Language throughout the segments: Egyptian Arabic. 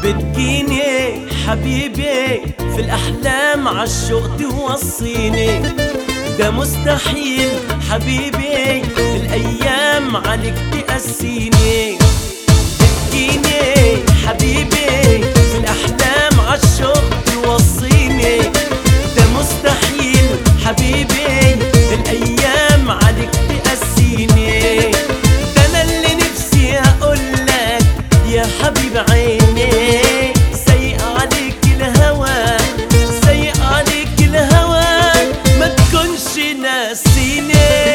بتجيني حبيبي في الأحلام عالشوق توصيني ده مستحيل حبيبي الأيام عليك تقسيني بتجيني حبيبي في الأحلام عالشوق توصيني ده مستحيل حبيبي الأيام عليك تقسيني ده أنا اللي نفسي أقولك يا حبيب عيني سيء عليك الهوى سيء عليك الهوى ما تكونش ناسيني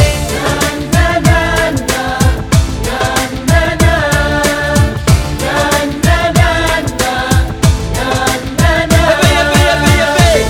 يا بي يا بي يا بي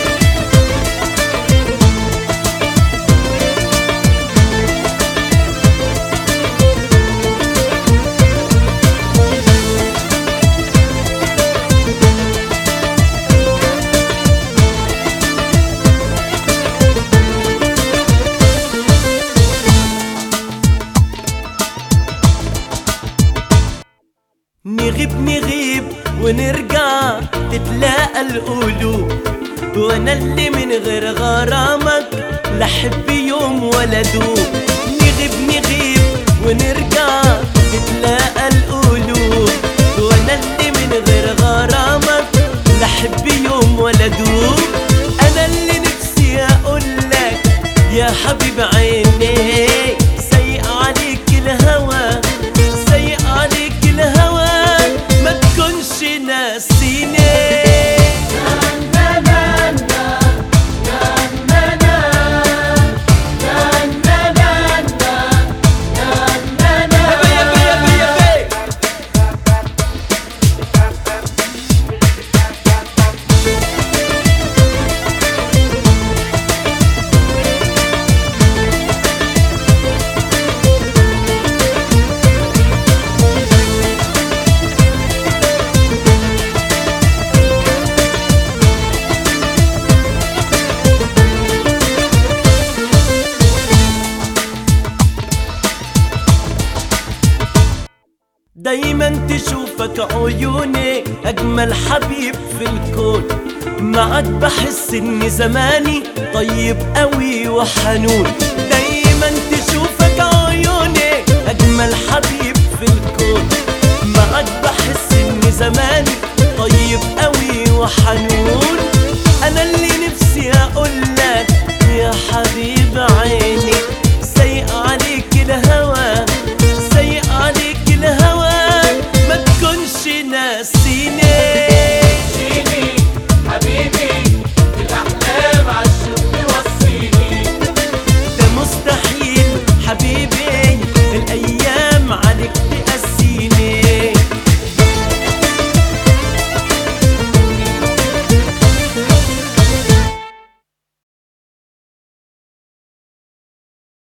نغيب نغيب ونرجع تتلاقى القلوب وانا اللي من غير غرامك لا احب يوم ولا دوب نغيب نغيب ونرجع تتلاقى القلوب وانا اللي من غير غرامك لا احب يوم ولا دوب انا اللي نفسي اقولك يا حبيب عيني سيء عليك الهوى سيء عليك الهوى ما تكونش ناسيني يا بي يا بي يا بي دايما تشوفك عيوني اجمل حبيب في الكون معك بحس ان زماني طيب قوي وحنون